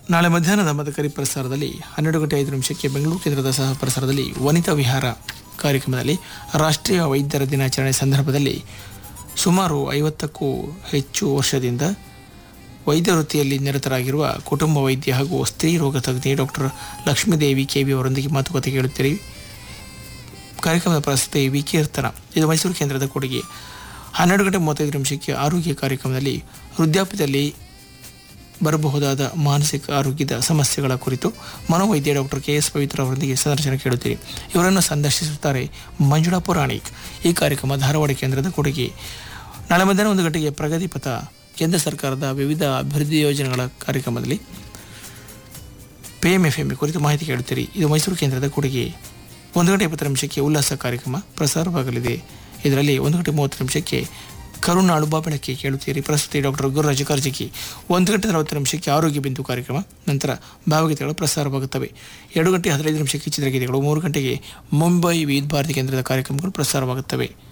ನಾಳೆ ಮಧ್ಯಾಹ್ನದ ಮದಕರಿ ಪ್ರಸಾರದಲ್ಲಿ ಹನ್ನೆರಡು ಗಂಟೆ ಐದು ನಿಮಿಷಕ್ಕೆ ಬೆಂಗಳೂರು ಕೇಂದ್ರದ ಸಹ ಪ್ರಸಾರದಲ್ಲಿ ವನಿತಾ ವಿಹಾರ ಕಾರ್ಯಕ್ರಮದಲ್ಲಿ ರಾಷ್ಟ್ರೀಯ ವೈದ್ಯರ ದಿನಾಚರಣೆ ಸಂದರ್ಭದಲ್ಲಿ ಸುಮಾರು ಐವತ್ತಕ್ಕೂ ಹೆಚ್ಚು ವರ್ಷದಿಂದ ವೈದ್ಯ ವೃತ್ತಿಯಲ್ಲಿ ನಿರತರಾಗಿರುವ ಕುಟುಂಬ ವೈದ್ಯ ಹಾಗೂ ಸ್ತ್ರೀ ರೋಗ ತಜ್ಞೆ ಡಾಕ್ಟರ್ ಲಕ್ಷ್ಮೀದೇವಿ ಕೆಬಿ ಅವರೊಂದಿಗೆ ಮಾತುಕತೆ ಕೇಳುತ್ತೀರಿ ಕಾರ್ಯಕ್ರಮದ ಪ್ರಸ್ತುತಿ ವಿ ಕೀರ್ತನ ಇದು ಮೈಸೂರು ಕೇಂದ್ರದ ಕೊಡುಗೆ ಹನ್ನೆರಡು ಗಂಟೆ ಮೂವತ್ತೈದು ನಿಮಿಷಕ್ಕೆ ಆರೋಗ್ಯ ಕಾರ್ಯಕ್ರಮದಲ್ಲಿ ವೃದ್ಧಾಪ್ಯದಲ್ಲಿ ಬರಬಹುದಾದ ಮಾನಸಿಕ ಆರೋಗ್ಯದ ಸಮಸ್ಯೆಗಳ ಕುರಿತು ಮನೋವೈದ್ಯ ಡಾಕ್ಟರ್ ಕೆ ಎಸ್ ಪವಿತ್ರ ಅವರೊಂದಿಗೆ ಸಂದರ್ಶನ ಕೇಳುತ್ತೀರಿ ಇವರನ್ನು ಸಂದರ್ಶಿಸುತ್ತಾರೆ ಮಂಜುಳಾ ಪುರಾಣಿಕ್ ಈ ಕಾರ್ಯಕ್ರಮ ಧಾರವಾಡ ಕೇಂದ್ರದ ಕೊಡುಗೆ ನಾಳೆ ಮಧ್ಯಾಹ್ನ ಒಂದು ಗಂಟೆಗೆ ಪ್ರಗತಿ ಪಥ ಕೇಂದ್ರ ಸರ್ಕಾರದ ವಿವಿಧ ಅಭಿವೃದ್ಧಿ ಯೋಜನೆಗಳ ಕಾರ್ಯಕ್ರಮದಲ್ಲಿ ಪಿ ಎಂ ಎಫ್ ಎಂ ಕುರಿತು ಮಾಹಿತಿ ಕೇಳುತ್ತೀರಿ ಇದು ಮೈಸೂರು ಕೇಂದ್ರದ ಕೊಡುಗೆ ಒಂದು ಗಂಟೆ ಇಪ್ಪತ್ತು ನಿಮಿಷಕ್ಕೆ ಉಲ್ಲಾಸ ಕಾರ್ಯಕ್ರಮ ಪ್ರಸಾರವಾಗಲಿದೆ ಇದರಲ್ಲಿ ಒಂದು ಗಂಟೆ ಮೂವತ್ತು ನಿಮಿಷಕ್ಕೆ ಕರುನಾಳು ಬಾಬೆಳಕ್ಕೆ ಕೇಳುತ್ತೀರಿ ಪ್ರಸ್ತುತಿ ಡಾಕ್ಟರ್ ಗುರುರಾಜ ಕಾರ್ಜಿಕಿ ಒಂದು ಗಂಟೆ ನಲವತ್ತು ನಿಮಿಷಕ್ಕೆ ಆರೋಗ್ಯ ಬಿಂದು ಕಾರ್ಯಕ್ರಮ ನಂತರ ಭಾವಗೀತೆಗಳು ಪ್ರಸಾರವಾಗುತ್ತವೆ ಎರಡು ಗಂಟೆ ಹದಿನೈದು ನಿಮಿಷಕ್ಕೆ ಚಿತ್ರಗೀತೆಗಳು ಮೂರು ಗಂಟೆಗೆ ಮುಂಬೈ ವಿವಿಧ ಭಾರತಿ ಕೇಂದ್ರದ ಕಾರ್ಯಕ್ರಮಗಳು ಪ್ರಸಾರವಾಗುತ್ತವೆ